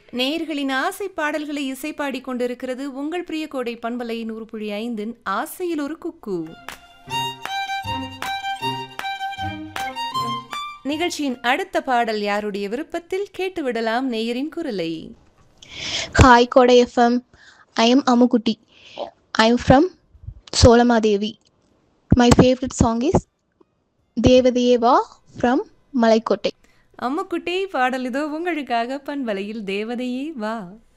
நேயர்களின் ஆசை பாடல்களை இசைப்பாடிக் கொண்டிருக்கிறது உங்கள் பிரிய கோடை பண்பலை நூறு புள்ளி ஐந்தின் ஆசையில் ஒரு குக்கு நிகழ்ச்சியின் அடுத்த பாடல் யாருடைய விருப்பத்தில் கேட்டுவிடலாம் நேயரின் குரலை Hi, Koda FM. I am Amukuti. I am from Solamadevi. My favorite song is Devadeva from Malaikotai. அம்முக்குட்டி பாடல் இதோ உங்களுக்காக பண்பலையில் தேவதையே வா